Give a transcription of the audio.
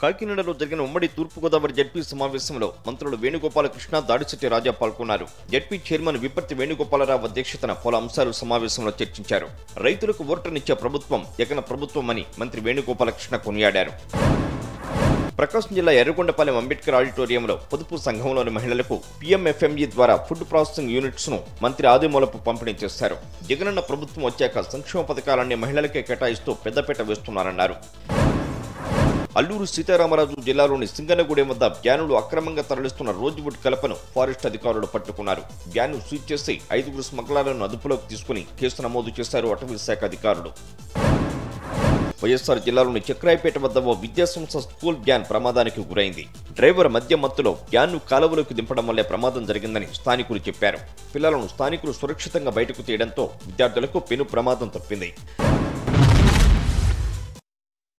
కాకినాడలో జరిగిన ఉమ్మడి తూర్పుగోదావరి జడ్పీ సమావేశంలో మంత్రులు వేణుగోపాలకృష్ణ దాడిశెట్టి రాజా పాల్గొన్నారు జడ్పీ చైర్మన్ విపత్తి వేణుగోపాలరావు అధ్యక్షతన పలు అంశాలు సమావేశంలో చర్చించారు రైతులకు ఓటర్నిచ్చే ప్రభుత్వం జగన్ ప్రభుత్వం అని మంత్రి వేణుగోపాలకృష్ణ కొనియాడారు ప్రకాశం జిల్లా ఎర్రగొండపాలెం అంబేద్కర్ ఆడిటోరియంలో పొదుపు సంఘంలోని మహిళలకు పీఎంఎఫ్ఎంఈ ద్వారా ఫుడ్ ప్రాసెసింగ్ యూనిట్స్ ను మంత్రి ఆదిమూలపు పంపిణీ చేశారు జగనన్న ప్రభుత్వం వచ్చాక సంక్షేమ పథకాలన్నీ మహిళలకే కేటాయిస్తూ పెద్దపీట వేస్తున్నారన్నారు అల్లూరు సీతారామరాజు జిల్లాలోని సింగనగూడెం వద్ద వ్యానులు అక్రమంగా తరలిస్తున్న రోజ్వుడ్ కలపను ఫారెస్ట్ అధికారులు పట్టుకున్నారు వ్యాను సీజ్ చేసి ఐదుగురు స్మగ్లర్లను అదుపులోకి తీసుకుని కేసు నమోదు చేశారు అటవీ శాఖ అధికారులు వైఎస్ఆర్ జిల్లాలోని చక్రాయపేట వద్ద ఓ విద్యాసంస్థ స్కూల్ వ్యాన్ ప్రమాదానికి గురైంది డ్రైవర్ మద్య మత్తులో వ్యాన్ను కాలువలోకి దింపడం వల్లే ప్రమాదం జరిగిందని స్థానికులు చెప్పారు పిల్లలను స్థానికులు సురక్షితంగా బయటకు తీయడంతో విద్యార్థులకు పెను ప్రమాదం తప్పింది